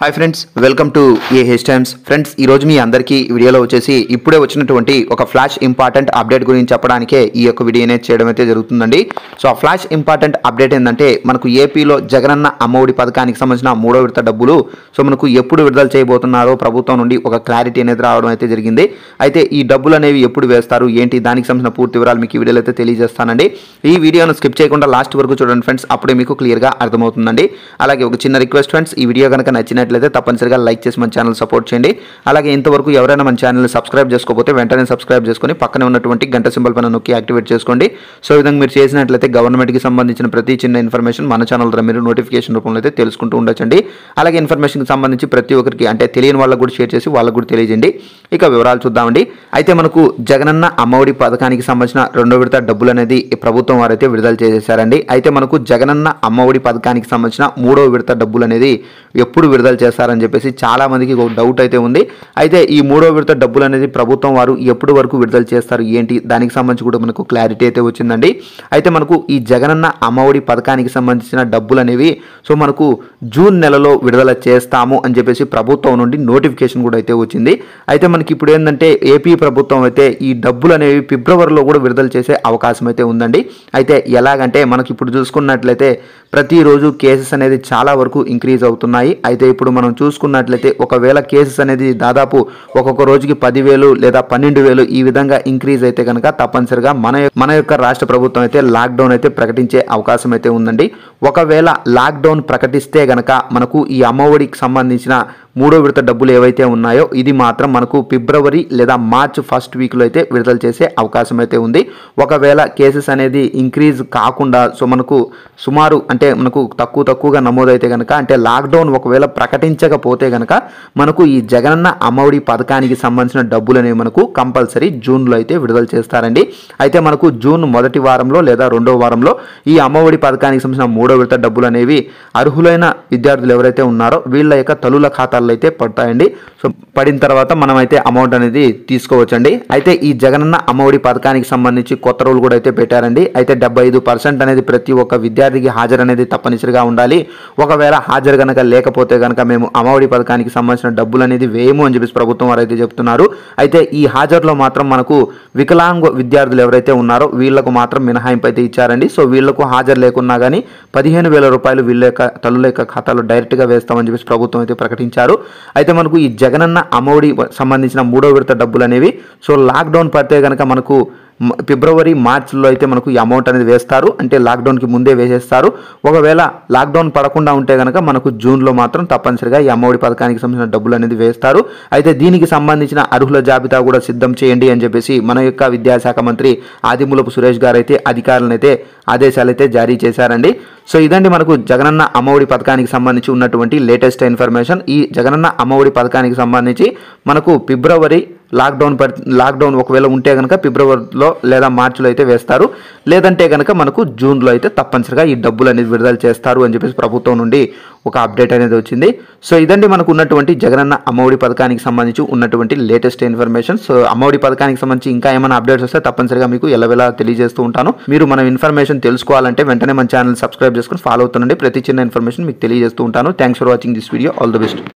hi friends welcome to A H Times friends ఈ రోజు మీ అందరికీ ఈ వీడియోలో వచ్చేసి ఇప్పుడే వచ్చినటువంటి ఒక ఫ్లాష్ ఇంపార్టెంట్ అప్డేట్ గురించి చెప్పడానికే ఈ యొక్క వీడియో అనేది చేయడం అయితే జరుగుతుందండి సో ఆ ఫ్లాష్ ఇంపార్టెంట్ అప్డేట్ ఏంటంటే మనకు ఏపీలో జగనన్న అమ్మఒడి పథకానికి సంబంధించిన మూడో విడత డబ్బులు సో మనకు ఎప్పుడు విడుదల చేయబోతున్నారో ప్రభుత్వం నుండి ఒక క్లారిటీ అనేది రావడం అయితే జరిగింది అయితే ఈ డబ్బులు అనేవి ఎప్పుడు వేస్తారు ఏంటి దానికి సంబంధించిన పూర్తి వివరాలు మీకు ఈ వీడియోలో అయితే తెలియజేస్తానండి ఈ వీడియోను స్కిప్ చేయకుండా లాస్ట్ వరకు చూడండి ఫ్రెండ్స్ అప్పుడే మీకు క్లియర్గా అర్థమవుతుందండి అలాగే ఒక చిన్న రిక్వెస్ట్ ఫ్రెండ్స్ ఈ వీడియో కనుక నచ్చినట్లయితే తప్పనిసరిగా లైక్ చేసి మన ఛానల్ సపోర్ట్ చేయండి అలాగే ఇంతవరకు ఎవరైనా మన ఛానల్ సబ్స్క్రైబ్ చేసుకోకపోతే వెంటనే సబ్స్క్రైబ్ చేసుకొని పక్కనే ఉన్నటువంటి గంట సింబల్ పైన నొక్కి యాక్టివేట్ చేసుకోండి సో ఈ విధంగా మీరు చేసినట్లయితే గవర్నమెంట్కి సంబంధించిన ప్రతి చిన్న ఇన్ఫర్మేషన్ మన ఛానల్ ద్వారా మీరు నోటిఫికేషన్ రూపంలో అయితే తెలుసుకుంటూ ఉండొచ్చండి అలాగే ఇన్ఫర్మేషన్కి సంబంధించి ప్రతి ఒక్కరికి అంటే తెలియని వాళ్ళకు కూడా షేర్ చేసి వాళ్ళకు కూడా తెలియజేయండి ఇక వివరాలు చూద్దామండి అయితే మనకు జగనన్న అమ్మఒడి పథకానికి సంబంధించిన రెండో విడత డబ్బులు అనేది ఈ ప్రభుత్వం వారైతే విడుదల చేసేసారండి అయితే మనకు జగనన్న అమ్మఒడి పథకానికి సంబంధించిన మూడో విడత డబ్బులు అనేది ఎప్పుడు విడుదల చేస్తారని చెప్పేసి చాలా మందికి ఒక డౌట్ అయితే ఉంది అయితే ఈ మూడో విడత డబ్బులు అనేది ప్రభుత్వం వారు ఎప్పుడు వరకు విడుదల చేస్తారు ఏంటి దానికి సంబంధించి కూడా మనకు క్లారిటీ అయితే వచ్చిందండి అయితే మనకు ఈ జగనన్న అమ్మఒడి పథకానికి సంబంధించిన డబ్బులు అనేవి సో మనకు జూన్ నెలలో విడుదల చేస్తాము అని చెప్పేసి ప్రభుత్వం నుండి నోటిఫికేషన్ కూడా అయితే వచ్చింది అయితే మనకి ఇప్పుడు ఏంటంటే ఏపీ ప్రభుత్వం అయితే ఈ డబ్బులు అనేవి ఫిబ్రవరిలో కూడా విడుదల చేసే అవకాశం అయితే ఉందండి అయితే ఎలాగంటే మనకి ఇప్పుడు చూసుకున్నట్లయితే ప్రతిరోజు కేసెస్ అనేది చాలా వరకు ఇంక్రీజ్ అవుతున్నాయి అయితే ఇప్పుడు మనం చూసుకున్నట్లయితే ఒకవేళ కేసెస్ అనేది దాదాపు ఒక్కొక్క రోజుకి పదివేలు లేదా పన్నెండు వేలు ఈ విధంగా ఇంక్రీజ్ అయితే కనుక తప్పనిసరిగా మన మన యొక్క రాష్ట్ర ప్రభుత్వం అయితే లాక్డౌన్ అయితే ప్రకటించే అవకాశం అయితే ఉందండి ఒకవేళ లాక్డౌన్ ప్రకటిస్తే గనక మనకు ఈ అమ్మఒడికి సంబంధించిన మూడో విడత డబ్బులు ఏవైతే ఉన్నాయో ఇది మాత్రం మనకు ఫిబ్రవరి లేదా మార్చ్ ఫస్ట్ వీక్లో అయితే విడుదల చేసే అవకాశం అయితే ఉంది ఒకవేళ కేసెస్ అనేది ఇంక్రీజ్ కాకుండా సో మనకు సుమారు అంటే మనకు తక్కువ తక్కువగా నమోదైతే కనుక అంటే లాక్డౌన్ ఒకవేళ ప్రకటించకపోతే కనుక మనకు ఈ జగనన్న అమ్మఒడి పథకానికి సంబంధించిన డబ్బులు అనేవి మనకు కంపల్సరీ జూన్లో అయితే విడుదల చేస్తారండి అయితే మనకు జూన్ మొదటి వారంలో లేదా రెండో వారంలో ఈ అమ్మఒడి పథకానికి సంబంధించిన మూడో విడత డబ్బులు అనేవి అర్హులైన విద్యార్థులు ఎవరైతే ఉన్నారో వీళ్ళ యొక్క తల్లుల ఖాతాల్లో అయితే పడతాయండి సో పడిన తర్వాత మనం అయితే అమౌంట్ అనేది తీసుకోవచ్చండి అయితే ఈ జగనన్న అమ్మఒడి పథకానికి సంబంధించి కొత్త రూల్ కూడా అయితే పెట్టారండి అయితే డెబ్బై ఐదు పర్సెంట్ అనేది ప్రతి ఒక్క విద్యార్థికి హాజరు అనేది తప్పనిసరిగా ఉండాలి ఒకవేళ హాజరు కనుక లేకపోతే కనుక మేము అమ్మఒడి పథకానికి సంబంధించిన డబ్బులు అనేది వేయము అని చెప్పేసి ప్రభుత్వం వారు అయితే చెప్తున్నారు అయితే ఈ హాజరులో మాత్రం మనకు వికలాంగ విద్యార్థులు ఎవరైతే ఉన్నారో వీళ్ళకు మాత్రం మినహాయింపు అయితే ఇచ్చారండి సో వీళ్ళకు హాజరు లేకున్నా కానీ పదిహేను వేల రూపాయలు వీళ్ళ యొక్క తల్లుల యొక్క ఖాతాలో డైరెక్ట్గా వేస్తామని చెప్పేసి ప్రభుత్వం అయితే ప్రకటించారు అయితే మనకు ఈ జగనన్న అమ్మఒడి సంబంధించిన మూడో విడత డబ్బులు అనేవి సో లాక్డౌన్ పడితే కనుక మనకు మ- ఫిబ్రవరి మార్చిలో అయితే మనకు ఈ అమౌంట్ అనేది వేస్తారు అంటే లాక్డౌన్కి ముందే వేసేస్తారు ఒకవేళ లాక్డౌన్ పడకుండా ఉంటే కనుక మనకు జూన్లో మాత్రం తప్పనిసరిగా ఈ అమ్మఒడి పథకానికి సంబంధించిన డబ్బులు అనేది వేస్తారు అయితే దీనికి సంబంధించిన అర్హుల జాబితా కూడా సిద్ధం చేయండి అని చెప్పేసి మన యొక్క విద్యాశాఖ మంత్రి ఆదిమూలపు సురేష్ గారు అయితే అధికారులను అయితే ఆదేశాలు అయితే జారీ చేశారండి సో ఇదండి మనకు జగనన్న అమ్మఒడి పథకానికి సంబంధించి ఉన్నటువంటి లేటెస్ట్ ఇన్ఫర్మేషన్ ఈ జగనన్న అమ్మఒడి పథకానికి సంబంధించి మనకు ఫిబ్రవరి లాక్డౌన్ పడి లాక్డౌన్ ఒకవేళ ఉంటే కనుక ఫిబ్రవరిలో లేదా మార్చిలో అయితే వేస్తారు లేదంటే కనుక మనకు జూన్లో అయితే తప్పనిసరిగా ఈ డబ్బులు అనేది విడుదల చేస్తారు అని చెప్పేసి ప్రభుత్వం నుండి ఒక అప్డేట్ అనేది వచ్చింది సో ఇదండి మనకు ఉన్నటువంటి జగనన్న అమ్మఒడి పథకానికి సంబంధించి ఉన్నటువంటి లేటెస్ట్ ఇన్ఫర్మేషన్ సో అమ్మఒడి పథకానికి సంబంధించి ఇంకా ఏమైనా అప్డేట్స్ వస్తే తప్పనిసరిగా మీకు ఎల్లవేళ తెలియజేస్తూ ఉంటాను మీరు మన ఇన్ఫర్మేషన్ తెలుసుకోవాలంటే వెంటనే మన ఛానల్ సబ్స్క్రైబ్ చేసుకుని ఫాలో అవుతుండండి ప్రతి చిన్న ఇన్ఫర్మేషన్ మీకు తెలియజేస్తూ ఉంటాను thanks for watching this video all the best